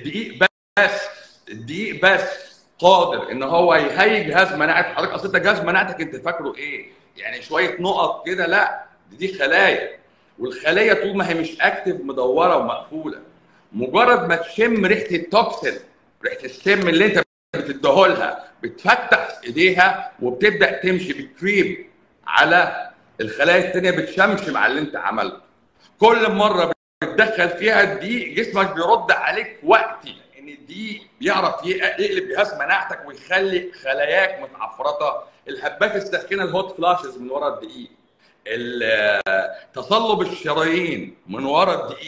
الدقيق بس الدقيق بس قادر ان هو يهيج جهاز مناعه حضرتك اصل انت جهاز مناعتك انت فاكره ايه؟ يعني شويه نقط كده لا دي خلايا والخليه طول ما هي مش اكتف مدوره ومقفوله مجرد ما تشم ريحه التوكسين ريحه السم اللي انت بتديهولها بتفتح ايديها وبتبدا تمشي بتريب على الخلايا الثانيه بتشمشم على اللي انت عملته كل مره بتدخل فيها الدقيق جسمك بيرد عليك وقتي ان الدقيق بيعرف يقلب جهاز مناعتك ويخلي خلاياك متعفرطه الهبات الساخنه الهوت فلاشز من ورا الدقيق تصلب الشرايين من ورا الدقيق